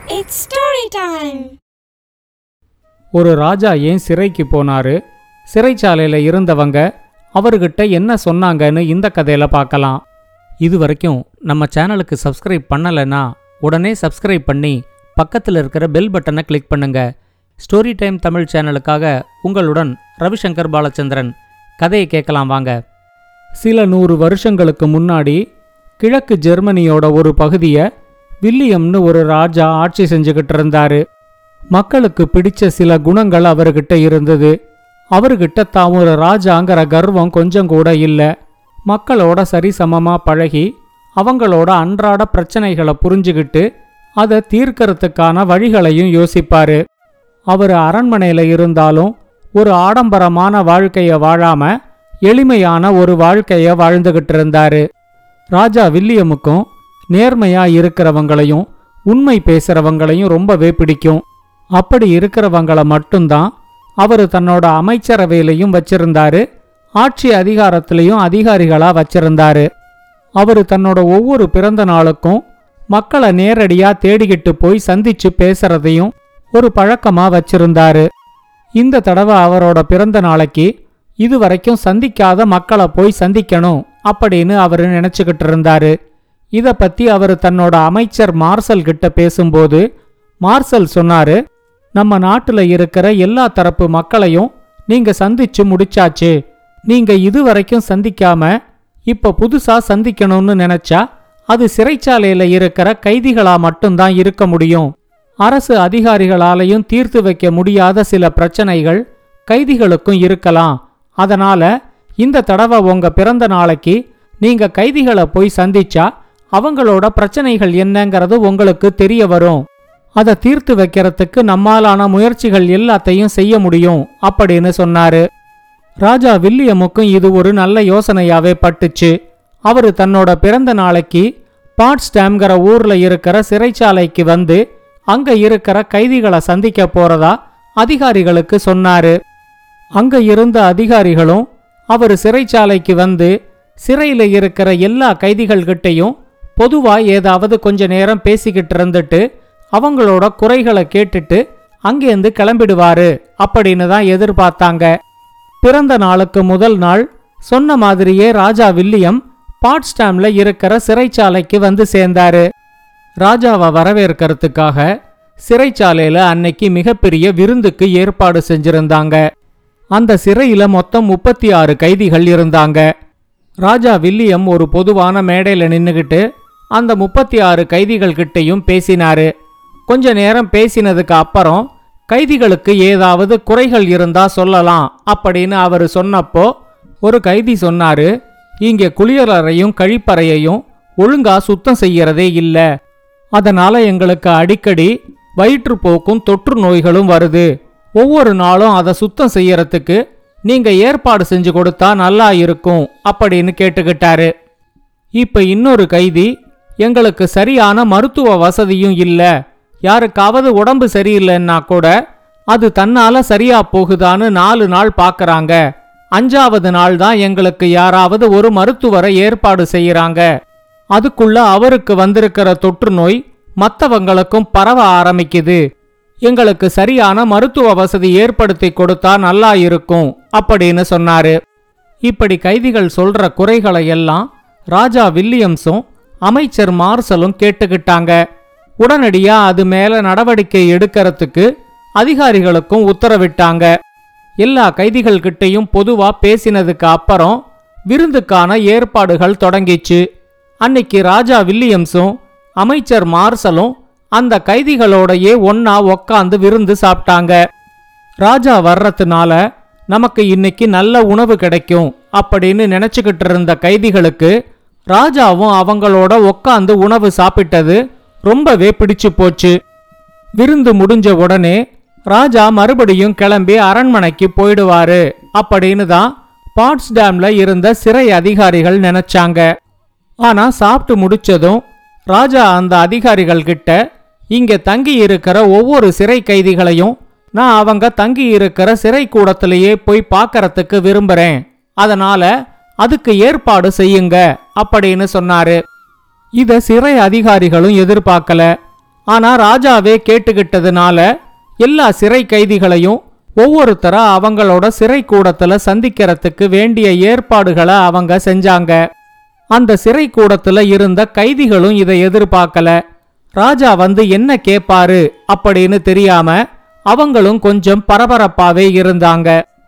It's story time. ஒரு ராஜா ஏன் சிறைக்கு போனாரு சிறைச்சாலையில இருந்தவங்க அவர்கிட்ட என்ன சொன்னாங்கன்னு இந்த கதையில பார்க்கலாம் இது வரைக்கும் நம்ம சேனலுக்கு சப்ஸ்கிரைப் பண்ணலைன்னா உடனே சப்ஸ்கிரைப் பண்ணி பக்கத்தில் இருக்கிற பெல் பட்டனை கிளிக் பண்ணுங்க ஸ்டோரி டைம் தமிழ் சேனலுக்காக உங்களுடன் ரவிசங்கர் பாலச்சந்திரன் கதையை கேட்கலாம் வாங்க சில நூறு வருஷங்களுக்கு முன்னாடி கிழக்கு ஜெர்மனியோட ஒரு பகுதியை வில்லியம்னு ஒரு ராஜா ஆட்சி செஞ்சுக்கிட்டு இருந்தாரு மக்களுக்கு பிடிச்ச சில குணங்கள் அவர்கிட்ட இருந்தது அவர்கிட்ட தான் ஒரு ராஜாங்கிற கர்வம் கொஞ்சம் கூட இல்ல மக்களோட சரிசமமா பழகி அவங்களோட அன்றாட பிரச்சனைகளை புரிஞ்சுகிட்டு அதை தீர்க்கறதுக்கான வழிகளையும் யோசிப்பாரு அவர் அரண்மனையில இருந்தாலும் ஒரு ஆடம்பரமான வாழ்க்கைய வாழாம எளிமையான ஒரு வாழ்க்கைய வாழ்ந்துகிட்டு இருந்தாரு ராஜா வில்லியமுக்கும் நேர்மையா இருக்கிறவங்களையும் உண்மை பேசுறவங்களையும் ரொம்பவே பிடிக்கும் அப்படி இருக்கிறவங்கள மட்டும்தான் அவர் தன்னோட அமைச்சரவையிலையும் வச்சிருந்தாரு ஆட்சி அதிகாரத்திலையும் அதிகாரிகளா வச்சிருந்தாரு அவர் தன்னோட ஒவ்வொரு பிறந்த நாளுக்கும் மக்களை நேரடியா தேடிக்கிட்டு போய் சந்திச்சு பேசுறதையும் ஒரு பழக்கமா வச்சிருந்தாரு இந்த தடவை அவரோட பிறந்த நாளைக்கு இதுவரைக்கும் சந்திக்காத மக்களை போய் சந்திக்கணும் அப்படின்னு அவர் நினைச்சுக்கிட்டு இருந்தாரு இத பத்தி அவர் தன்னோட அமைச்சர் மார்சல் கிட்ட பேசும்போது மார்சல் சொன்னாரு நம்ம நாட்டுல இருக்கிற எல்லா தரப்பு மக்களையும் நீங்க சந்திச்சு முடிச்சாச்சு நீங்க இதுவரைக்கும் சந்திக்காம இப்ப புதுசா சந்திக்கணும்னு நினைச்சா அது சிறைச்சாலையில இருக்கிற கைதிகளா மட்டும்தான் இருக்க முடியும் அரசு அதிகாரிகளாலையும் தீர்த்து வைக்க முடியாத சில பிரச்சனைகள் கைதிகளுக்கும் இருக்கலாம் அதனால இந்த தடவை உங்க பிறந்த நாளைக்கு நீங்க கைதிகளை போய் சந்திச்சா அவங்களோட பிரச்சனைகள் என்னங்கிறது உங்களுக்கு தெரிய வரும் அதை தீர்த்து வைக்கிறதுக்கு நம்மாலான முயற்சிகள் எல்லாத்தையும் செய்ய முடியும் அப்படின்னு சொன்னாரு ராஜா வில்லியமுக்கும் இது ஒரு நல்ல யோசனையாவே பட்டுச்சு அவரு தன்னோட பிறந்த நாளைக்கு பாட்ஸ்டாம்ங்கிற ஊர்ல இருக்கிற சிறைச்சாலைக்கு வந்து அங்க இருக்கிற கைதிகளை சந்திக்க போறதா அதிகாரிகளுக்கு சொன்னாரு அங்க இருந்த அதிகாரிகளும் அவர் சிறைச்சாலைக்கு வந்து சிறையில இருக்கிற எல்லா கைதிகள்கிட்டையும் பொதுவா ஏதாவது கொஞ்ச நேரம் பேசிக்கிட்டு இருந்துட்டு அவங்களோட குறைகளை கேட்டுட்டு அங்கேருந்து கிளம்பிடுவாரு அப்படின்னு தான் எதிர்பார்த்தாங்க பிறந்த நாளுக்கு முதல் நாள் சொன்ன மாதிரியே ராஜா வில்லியம் பாட்ஸ்டாம்ல இருக்கிற சிறைச்சாலைக்கு வந்து சேர்ந்தாரு ராஜாவை வரவேற்கிறதுக்காக சிறைச்சாலையில அன்னைக்கு மிகப்பெரிய விருந்துக்கு ஏற்பாடு செஞ்சிருந்தாங்க அந்த சிறையில மொத்தம் முப்பத்தி ஆறு கைதிகள் இருந்தாங்க ராஜா வில்லியம் ஒரு பொதுவான மேடையில நின்னுகிட்டு அந்த முப்பத்தி ஆறு கைதிகள் கிட்டையும் பேசினாரு கொஞ்ச நேரம் பேசினதுக்கு அப்புறம் கைதிகளுக்கு ஏதாவது குறைகள் இருந்தா சொல்லலாம் அப்படின்னு அவர் சொன்னப்போ ஒரு கைதி சொன்னாரு இங்கே குளியலறையும் கழிப்பறையையும் ஒழுங்கா சுத்தம் செய்யறதே இல்ல அதனால எங்களுக்கு அடிக்கடி வயிற்றுப்போக்கும் தொற்று நோய்களும் வருது ஒவ்வொரு நாளும் அதை சுத்தம் செய்யறதுக்கு நீங்க ஏற்பாடு செஞ்சு கொடுத்தா நல்லா இருக்கும் அப்படின்னு கேட்டுக்கிட்டாரு இப்ப இன்னொரு கைதி எங்களுக்கு சரியான மருத்துவ வசதியும் இல்ல யாருக்காவது உடம்பு சரியில்லைன்னா கூட அது தன்னால சரியா போகுதான்னு நாலு நாள் பார்க்கறாங்க அஞ்சாவது நாள் தான் எங்களுக்கு யாராவது ஒரு மருத்துவரை ஏற்பாடு செய்யறாங்க அதுக்குள்ள அவருக்கு வந்திருக்கிற தொற்று நோய் மத்தவங்களுக்கும் பரவ ஆரம்பிக்குது எங்களுக்கு சரியான மருத்துவ வசதி ஏற்படுத்தி கொடுத்தா நல்லா இருக்கும் அப்படின்னு சொன்னாரு இப்படி கைதிகள் சொல்ற குறைகளை எல்லாம் ராஜா வில்லியம்ஸும் அமைச்சர் மார்சலும் கேட்டுக்கிட்டாங்க உடனடியா அது மேல நடவடிக்கை எடுக்கிறதுக்கு அதிகாரிகளுக்கும் உத்தரவிட்டாங்க எல்லா கைதிகள் கிட்டையும் பொதுவா பேசினதுக்கு அப்புறம் விருந்துக்கான ஏற்பாடுகள் தொடங்கிச்சு அன்னைக்கு ராஜா வில்லியம்ஸும் அமைச்சர் மார்சலும் அந்த கைதிகளோடயே ஒன்னா உக்காந்து விருந்து சாப்பிட்டாங்க ராஜா வர்றதுனால நமக்கு இன்னைக்கு நல்ல உணவு கிடைக்கும் அப்படின்னு நினைச்சுக்கிட்டு இருந்த கைதிகளுக்கு ராஜாவும் அவங்களோட உக்காந்து உணவு சாப்பிட்டது ரொம்பவே பிடிச்சு போச்சு விருந்து முடிஞ்ச உடனே ராஜா மறுபடியும் கிளம்பி அரண்மனைக்கு போயிடுவாரு அப்படின்னு தான் பாட்ஸ்டாம்ல இருந்த சிறை அதிகாரிகள் நினைச்சாங்க ஆனா சாப்பிட்டு முடிச்சதும் ராஜா அந்த அதிகாரிகள் கிட்ட இங்க தங்கி இருக்கிற ஒவ்வொரு சிறை கைதிகளையும் நான் அவங்க தங்கி இருக்கிற சிறை கூடத்திலேயே போய் பார்க்கறதுக்கு விரும்புறேன் அதனால அதுக்கு ஏற்பாடு செய்யுங்க அப்படின்னு சொன்னாரு இத சிறை அதிகாரிகளும் எதிர்பார்க்கல ஆனா ராஜாவே கேட்டுக்கிட்டதுனால எல்லா சிறை கைதிகளையும் ஒவ்வொருத்தரா அவங்களோட சிறை கூடத்துல சந்திக்கிறதுக்கு வேண்டிய ஏற்பாடுகளை அவங்க செஞ்சாங்க அந்த சிறை கூடத்துல இருந்த கைதிகளும் இதை எதிர்பார்க்கல ராஜா வந்து என்ன கேப்பாரு அப்படின்னு தெரியாம அவங்களும் கொஞ்சம் பரபரப்பாவே இருந்தாங்க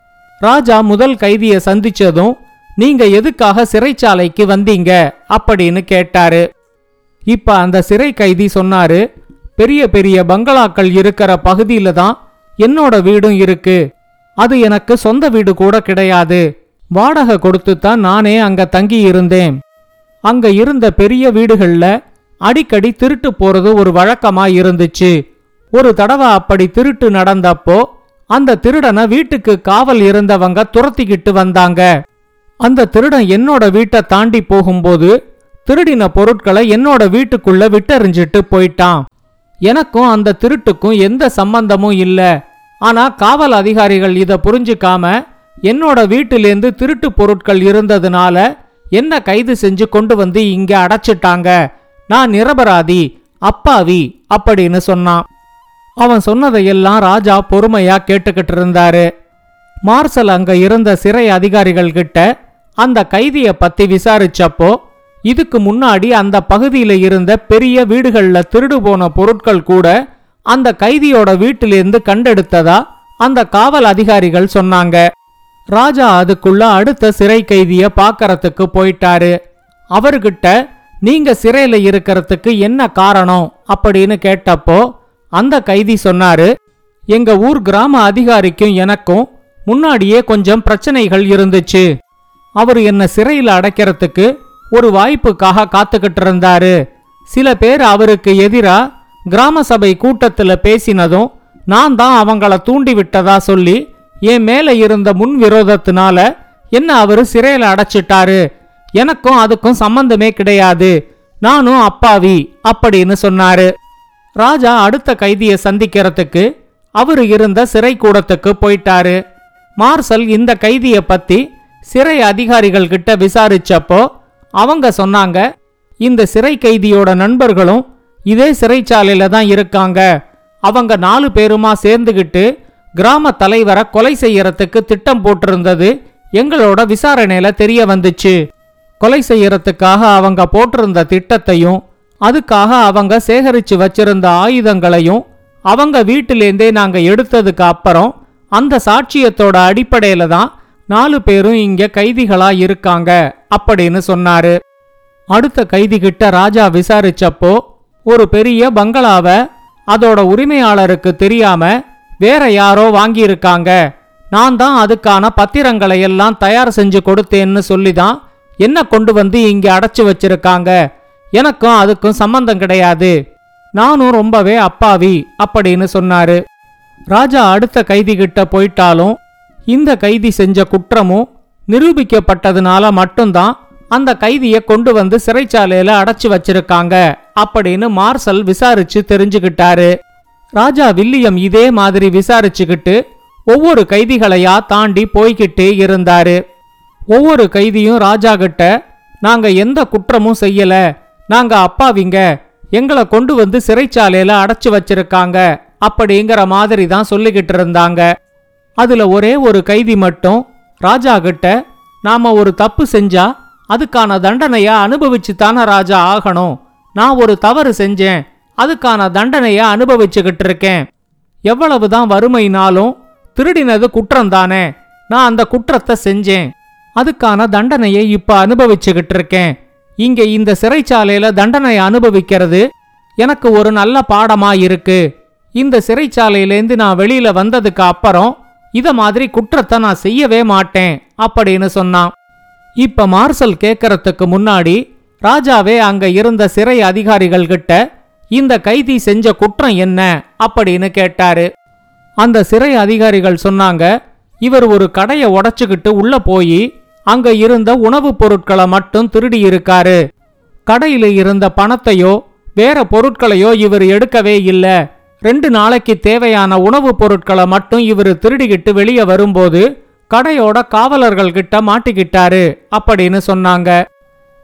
ராஜா முதல் கைதியை சந்திச்சதும் நீங்க எதுக்காக சிறைச்சாலைக்கு வந்தீங்க அப்படின்னு கேட்டாரு இப்ப அந்த சிறை கைதி சொன்னாரு பெரிய பெரிய பங்களாக்கள் இருக்கிற பகுதியில தான் என்னோட வீடும் இருக்கு அது எனக்கு சொந்த வீடு கூட கிடையாது வாடகை கொடுத்து தான் நானே அங்க தங்கி இருந்தேன் அங்க இருந்த பெரிய வீடுகள்ல அடிக்கடி திருட்டு போறது ஒரு வழக்கமா இருந்துச்சு ஒரு தடவை அப்படி திருட்டு நடந்தப்போ அந்த திருடனை வீட்டுக்கு காவல் இருந்தவங்க துரத்திக்கிட்டு வந்தாங்க அந்த திருடன் என்னோட வீட்டை தாண்டி போகும்போது திருடின பொருட்களை என்னோட வீட்டுக்குள்ள விட்டெறிஞ்சிட்டு போயிட்டான் எனக்கும் அந்த திருட்டுக்கும் எந்த சம்பந்தமும் இல்ல ஆனா காவல் அதிகாரிகள் இத புரிஞ்சுக்காம என்னோட வீட்டிலேந்து திருட்டு பொருட்கள் இருந்ததுனால என்ன கைது செஞ்சு கொண்டு வந்து இங்க அடைச்சிட்டாங்க நான் நிரபராதி அப்பாவி அப்படின்னு சொன்னான் அவன் சொன்னதையெல்லாம் ராஜா பொறுமையா கேட்டுக்கிட்டு இருந்தாரு மார்சல் அங்க இருந்த சிறை அதிகாரிகள் கிட்ட அந்த கைதிய பத்தி விசாரிச்சப்போ இதுக்கு முன்னாடி அந்த பகுதியில இருந்த பெரிய வீடுகள்ல திருடு போன பொருட்கள் கூட அந்த கைதியோட வீட்டிலிருந்து கண்டெடுத்ததா அந்த காவல் அதிகாரிகள் சொன்னாங்க ராஜா அதுக்குள்ள அடுத்த சிறை கைதிய பாக்கறதுக்கு போயிட்டாரு அவர்கிட்ட நீங்க சிறையில இருக்கறதுக்கு என்ன காரணம் அப்படின்னு கேட்டப்போ அந்த கைதி சொன்னாரு எங்க ஊர் கிராம அதிகாரிக்கும் எனக்கும் முன்னாடியே கொஞ்சம் பிரச்சனைகள் இருந்துச்சு அவர் என்ன சிறையில அடைக்கிறதுக்கு ஒரு வாய்ப்புக்காக காத்துக்கிட்டு இருந்தாரு சில பேர் அவருக்கு எதிரா கிராம சபை கூட்டத்துல பேசினதும் நான் தான் அவங்கள தூண்டி விட்டதா சொல்லி என் மேல இருந்த முன் விரோதத்தினால என்ன அவரு சிறையில அடைச்சிட்டாரு எனக்கும் அதுக்கும் சம்பந்தமே கிடையாது நானும் அப்பாவி அப்படின்னு சொன்னாரு ராஜா அடுத்த கைதியை சந்திக்கிறதுக்கு அவரு இருந்த சிறை கூடத்துக்கு போயிட்டாரு மார்சல் இந்த கைதிய பத்தி சிறை அதிகாரிகள் கிட்ட விசாரிச்சப்போ அவங்க சொன்னாங்க இந்த சிறை கைதியோட நண்பர்களும் இதே சிறைச்சாலையில தான் இருக்காங்க அவங்க நாலு பேருமா சேர்ந்துகிட்டு கிராம தலைவரை கொலை செய்யறதுக்கு திட்டம் போட்டிருந்தது எங்களோட விசாரணையில தெரிய வந்துச்சு கொலை செய்யறதுக்காக அவங்க போட்டிருந்த திட்டத்தையும் அதுக்காக அவங்க சேகரிச்சு வச்சிருந்த ஆயுதங்களையும் அவங்க வீட்டிலேருந்தே நாங்க எடுத்ததுக்கு அப்புறம் அந்த சாட்சியத்தோட அடிப்படையில தான் நாலு பேரும் இங்க கைதிகளா இருக்காங்க அப்படின்னு சொன்னாரு அடுத்த கைதி கிட்ட ராஜா விசாரிச்சப்போ ஒரு பெரிய பங்களாவை அதோட உரிமையாளருக்கு தெரியாம வேற யாரோ வாங்கியிருக்காங்க நான் தான் அதுக்கான பத்திரங்களை எல்லாம் தயார் செஞ்சு கொடுத்தேன்னு சொல்லி தான் என்ன கொண்டு வந்து இங்க அடைச்சு வச்சிருக்காங்க எனக்கும் அதுக்கும் சம்பந்தம் கிடையாது நானும் ரொம்பவே அப்பாவி அப்படின்னு சொன்னாரு ராஜா அடுத்த கைதி கிட்ட போயிட்டாலும் இந்த கைதி செஞ்ச குற்றமும் நிரூபிக்கப்பட்டதுனால மட்டும்தான் அந்த கைதியை கொண்டு வந்து சிறைச்சாலையில அடைச்சு வச்சிருக்காங்க அப்படின்னு மார்சல் விசாரிச்சு தெரிஞ்சுக்கிட்டாரு ராஜா வில்லியம் இதே மாதிரி விசாரிச்சுக்கிட்டு ஒவ்வொரு கைதிகளையா தாண்டி போய்கிட்டே இருந்தாரு ஒவ்வொரு கைதியும் ராஜா கிட்ட நாங்க எந்த குற்றமும் செய்யல நாங்க அப்பாவிங்க எங்களை கொண்டு வந்து சிறைச்சாலையில அடைச்சு வச்சிருக்காங்க அப்படிங்கிற மாதிரி தான் சொல்லிக்கிட்டு இருந்தாங்க அதுல ஒரே ஒரு கைதி மட்டும் ராஜா கிட்ட நாம ஒரு தப்பு செஞ்சா அதுக்கான தண்டனைய அனுபவிச்சு தானே ராஜா ஆகணும் நான் ஒரு தவறு செஞ்சேன் அதுக்கான தண்டனைய அனுபவிச்சுக்கிட்டு இருக்கேன் எவ்வளவுதான் வறுமைனாலும் திருடினது குற்றம் தானே நான் அந்த குற்றத்தை செஞ்சேன் அதுக்கான தண்டனையை இப்ப அனுபவிச்சுக்கிட்டு இருக்கேன் இங்க இந்த சிறைச்சாலையில தண்டனை அனுபவிக்கிறது எனக்கு ஒரு நல்ல பாடமா இருக்கு இந்த சிறைச்சாலையிலேருந்து நான் வெளியில வந்ததுக்கு அப்புறம் இத மாதிரி குற்றத்தை நான் செய்யவே மாட்டேன் அப்படின்னு சொன்னான் இப்ப மார்சல் கேட்கறதுக்கு முன்னாடி ராஜாவே அங்க இருந்த சிறை அதிகாரிகள் கிட்ட இந்த கைதி செஞ்ச குற்றம் என்ன அப்படின்னு கேட்டாரு அந்த சிறை அதிகாரிகள் சொன்னாங்க இவர் ஒரு கடையை உடைச்சுக்கிட்டு உள்ள போய் அங்க இருந்த உணவுப் பொருட்களை மட்டும் திருடி இருக்காரு கடையில இருந்த பணத்தையோ வேற பொருட்களையோ இவர் எடுக்கவே இல்ல ரெண்டு நாளைக்கு தேவையான உணவுப் பொருட்களை மட்டும் இவர் திருடிக்கிட்டு வெளியே வரும்போது கடையோட காவலர்கள் கிட்ட மாட்டிக்கிட்டாரு அப்படின்னு சொன்னாங்க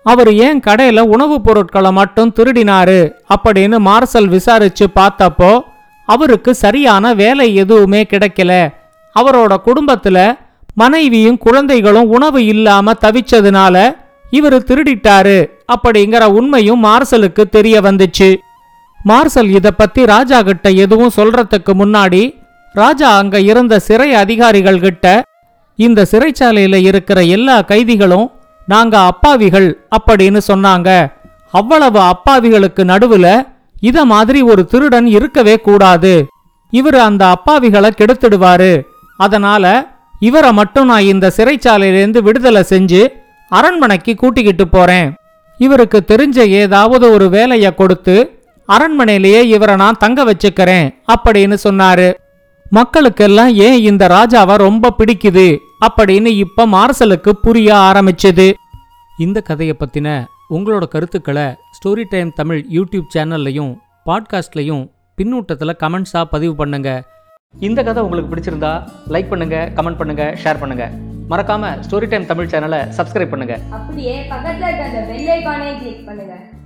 அவர் ஏன் கடையில உணவுப் பொருட்களை மட்டும் திருடினாரு அப்படின்னு மார்சல் விசாரிச்சு பார்த்தப்போ அவருக்கு சரியான வேலை எதுவுமே கிடைக்கல அவரோட குடும்பத்துல மனைவியும் குழந்தைகளும் உணவு இல்லாம தவிச்சதுனால இவர் திருடிட்டாரு அப்படிங்கிற உண்மையும் மார்சலுக்கு தெரிய வந்துச்சு மார்சல் இத பத்தி ராஜா கிட்ட எதுவும் சொல்றதுக்கு முன்னாடி ராஜா அங்க இருந்த சிறை அதிகாரிகள் கிட்ட இந்த சிறைச்சாலையில இருக்கிற எல்லா கைதிகளும் நாங்க அப்பாவிகள் அப்படின்னு சொன்னாங்க அவ்வளவு அப்பாவிகளுக்கு நடுவுல இத மாதிரி ஒரு திருடன் இருக்கவே கூடாது இவர் அந்த அப்பாவிகளை கெடுத்துடுவாரு அதனால இவரை மட்டும் நான் இந்த சிறைச்சாலையிலேருந்து விடுதலை செஞ்சு அரண்மனைக்கு கூட்டிக்கிட்டு போறேன் இவருக்கு தெரிஞ்ச ஏதாவது ஒரு வேலைய கொடுத்து அரண்மனையிலேயே இவரை நான் தங்க வச்சுக்கிறேன் அப்படின்னு சொன்னாரு மக்களுக்கெல்லாம் ஏன் இந்த ராஜாவை ரொம்ப பிடிக்குது அப்படின்னு இப்ப மார்சலுக்கு புரிய ஆரம்பிச்சது இந்த கதையை பத்தின உங்களோட கருத்துக்களை ஸ்டோரி டைம் தமிழ் யூடியூப் சேனல்லையும் பாட்காஸ்ட்லையும் பின்னூட்டத்தில் கமெண்ட்ஸாக பதிவு பண்ணுங்க இந்த கதை உங்களுக்கு பிடிச்சிருந்தா லைக் பண்ணுங்க கமெண்ட் பண்ணுங்க ஷேர் பண்ணுங்க மறக்காம ஸ்டோரி டைம் தமிழ் சேனலை சப்ஸ்கிரைப் பண்ணுங்க அப்படியே பக்கத்துல இருக்க அந்த பெல் ஐகானையும் கிளிக் பண்ணுங்க